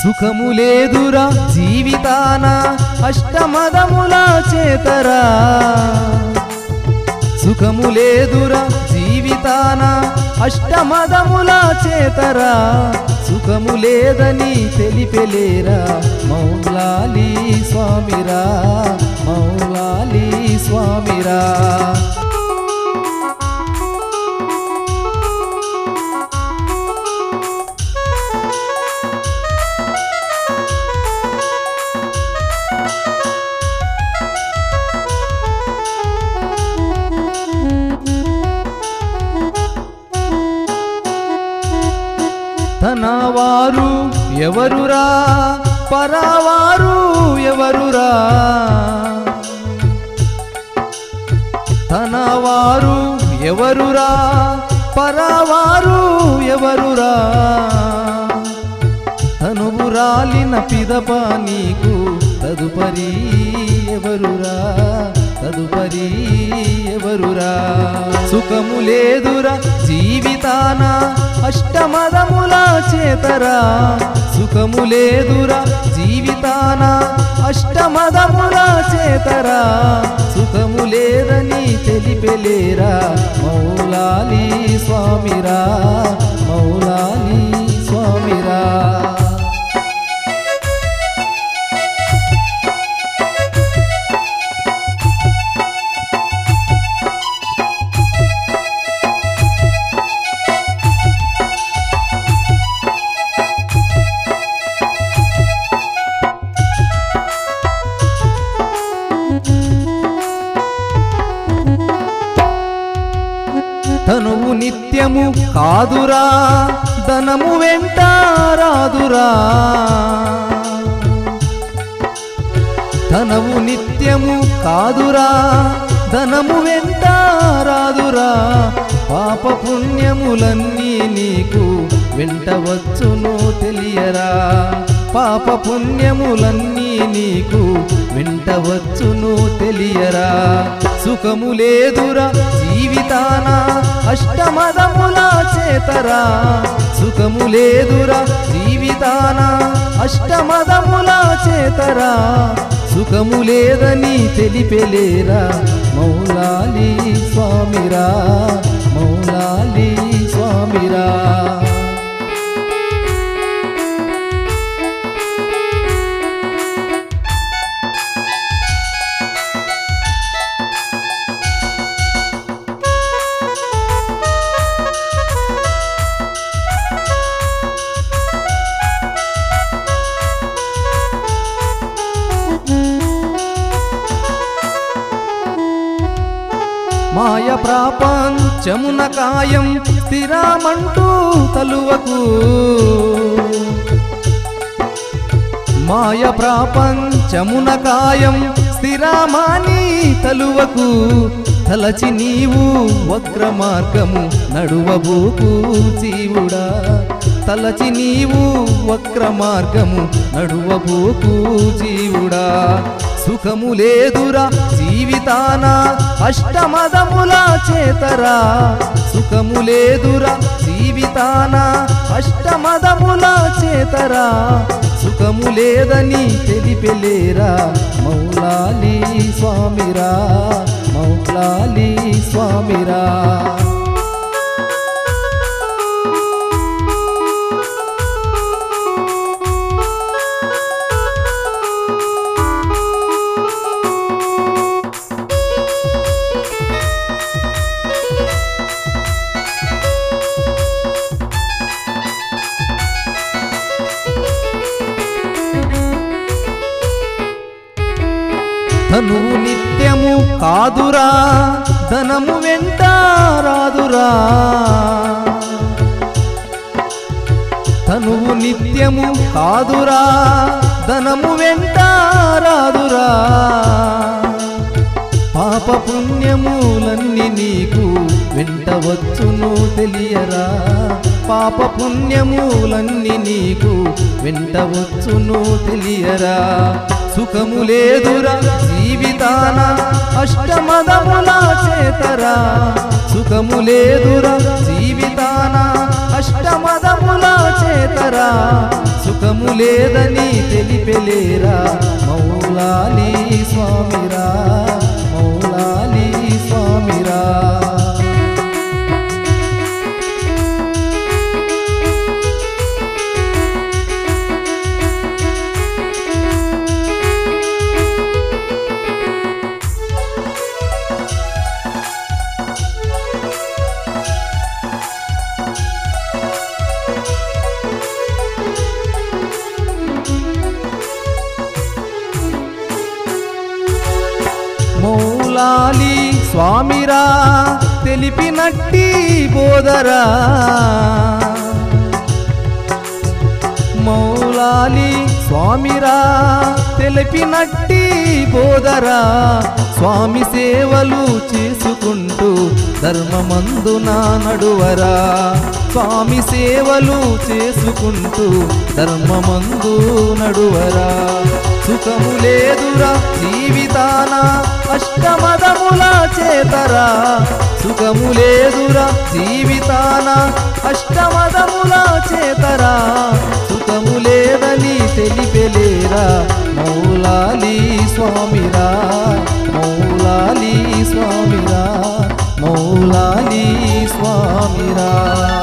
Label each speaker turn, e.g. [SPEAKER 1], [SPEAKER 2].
[SPEAKER 1] సుఖము లేదురా జీవితాన అష్టమదముల చేతరా సుఖము లేదురా జీవితాన అష్టమదముల చేతరా సుఖము లేదని తెలిపెలేరా మౌలాలి స్వామిరా మౌలాలి స్వామిరా తన వారు ఎవరురా పరావారు ఎవరురా తన వారు ఎవరురా పరావారు ఎవరురా తనువు రాలిన పిదప నీకు తదుపరి ఎవరురా తదుపరి ఎవరురా సుఖము లేదురా జీవితాన అష్టమదముల చేతరా సుఖము లేదురా జీవితాన అష్టమదముల చేతరా సుఖము లేదని తెలిపెలేరా మౌలాలి స్వామిరా మౌలాలి స్వామిరా తనువు నిత్యము కాదురా ధనము వెంట రాదురా ధనము నిత్యము కాదురా ధనము వెంట రాదురా పాప పుణ్యములన్నీ నీకు వెంట వచ్చును తెలియరా పాప పుణ్యములన్నీ నీకు వెంట వచ్చును తెలియరా సుఖము లేదురా జీవితాన అష్టమదముల చేతరా సుఖము లేదురా జీవితాన అష్టమదముల చేతరా సుఖము లేదని తెలిపెలేరా మౌలాలి స్వామిరా మౌలాలి స్వామిరా మాయ ప్రాపంచమున కాయం స్థిరామంటూ తలువకు మాయ ప్రాపంచమున కాయం స్థిరామాని తలువకు తలచి నీవు వక్ర మార్గము నడువబోకు జీవుడా తలచి నీవు వక్ర మార్గము నడువబోకు జీవుడా సుఖము లేదురా జీవితాన అష్టమదముల చేతరా సుఖము లేదురా జీవితాన అష్టమదముల చేతరా సుఖము లేదని తెలిపెలేరా మౌలాలి స్వామిరా మౌలాలి స్వామిరా ధనువు నిత్యము కాదురా ధనము వెంట రాదురా ధనువు నిత్యము కాదురా ధనము వెంట రాదురా పాప పుణ్యములన్నీ నీకు వెంట వచ్చును తెలియరా పాప పుణ్యములన్నీ నీకు వెంట వచ్చును తెలియరా సుఖము లేదురా జీవితాన అష్టమదముల చేతరా సుఖము లేదురా జీవితాన అష్టమదముల చేతరా సుఖము లేదని తెలిపెలేరా మౌలాలి స్వామిరా మౌలాలి స్వామిరా మౌలాలి స్వామిరా తెలిపినట్టి బోధరా మౌలాలి స్వామిరా తెలిపినట్టి బోధరా స్వామి సేవలు చేసుకుంటూ ధర్మమందున నడువరా స్వామి సేవలు చేసుకుంటూ ధర్మమందు నడువరా సుఖము లేదురా జీవితాన అష్టమదముల చేతరా సుఖము లేదురా జీవితాన అష్టమదముల చేతరా సుఖము లేదని తెలిపెలేరా మౌలాలి స్వామిరా మౌలాలి స్వామిరా మౌలాలి స్వామిరా